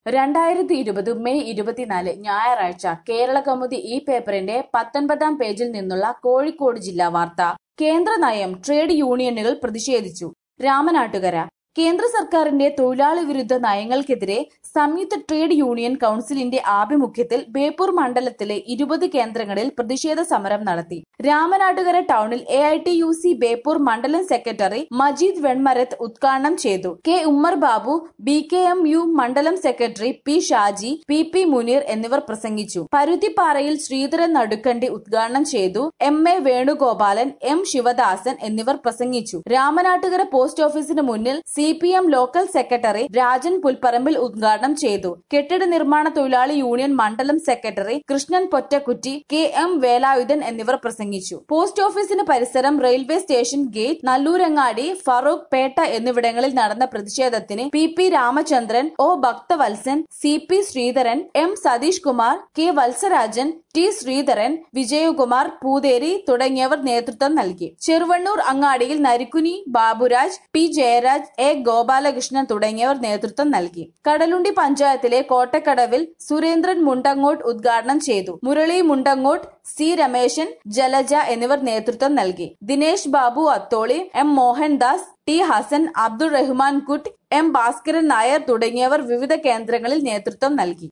രണ്ടായിരത്തി ഇരുപത് മെയ് ഇരുപത്തിനാല് ഞായറാഴ്ച കേരള കൗമുദി ഈ പേപ്പറിന്റെ പത്തൊൻപതാം പേജിൽ നിന്നുള്ള കോഴിക്കോട് ജില്ലാ വാർത്ത കേന്ദ്ര നയം ട്രേഡ് യൂണിയനുകൾ പ്രതിഷേധിച്ചു രാമനാട്ടുകര കേന്ദ്ര സർക്കാരിന്റെ തൊഴിലാളി വിരുദ്ധ നയങ്ങൾക്കെതിരെ സംയുക്ത ട്രേഡ് യൂണിയൻ കൌൺസിലിന്റെ ആഭിമുഖ്യത്തിൽ ബേപ്പൂർ മണ്ഡലത്തിലെ ഇരുപത് കേന്ദ്രങ്ങളിൽ പ്രതിഷേധ സമരം നടത്തി രാമനാട്ടുകര ടൗണിൽ A I T U C Beypore മണ്ഡലം സെക്രട്ടറി മജീദ് വെൺമരത്ത് ഉദ്ഘാടനം ചെയ്തു K Ummer Babu B K M U മണ്ഡലം secretary P Shaji P P Muneer എന്നിവർ പ്രസംഗിച്ചു പരുത്തിപ്പാറയിൽ ശ്രീധരൻ നടുക്കണ്ടി ഉദ്ഘാടനം ചെയ്തു M A Venugopalan M Sivadasan എന്നിവർ പ്രസംഗിച്ചു രാമനാട്ടുകര പോസ്റ്റ് ഓഫീസിന് മുന്നിൽ C P M local secretary Rajan Pulparambil ഉദ്ഘാടനം ചെയ്തു കെട്ടിട നിർമ്മാണ തൊഴിലാളി യൂണിയൻ മണ്ഡലം secretary Krishnan Pottakkutty K M Velayudhan എന്നിവർ പ്രസംഗിച്ചു പോസ്റ്റ് ഓഫീസിന് പരിസരം railway station gate Nallurangadi Farook Petta എന്നിവിടങ്ങളിൽ നടന്ന പ്രതിഷേധത്തിന് P P Ramachandran O Bhakthavalsan C P Sreedharan M Satheesh Kumar K Valsarajan T Sreedharan Vijayakumar Pootheri തുടങ്ങിയവർ നേതൃത്വം നൽകി ചെറുവണ്ണൂർ അങ്ങാടിയിൽ നരിക്കുനി ബാബുരാജ് പി ജയരാജ് എ ഗോപാലകൃഷ്ണൻ തുടങ്ങിയവർ നേതൃത്വം നൽകി കടലുണ്ടി പഞ്ചായത്തിലെ കോട്ടക്കടവിൽ സുരേന്ദ്രൻ മുണ്ടങ്ങോട്ട് ഉദ്ഘാടനം ചെയ്തു മുരളി മുണ്ടങ്ങോട്ട് സി രമേശൻ ജലജ എന്നിവർ നേതൃത്വം നൽകി ദിനേശ് ബാബു അത്തോളി എം മോഹൻദാസ് ടി ഹസൻ അബ്ദുൾ റഹ്മാൻ കുട്ട് എം ഭാസ്കരൻ നായർ തുടങ്ങിയവർ വിവിധ കേന്ദ്രങ്ങളിൽ നേതൃത്വം നൽകി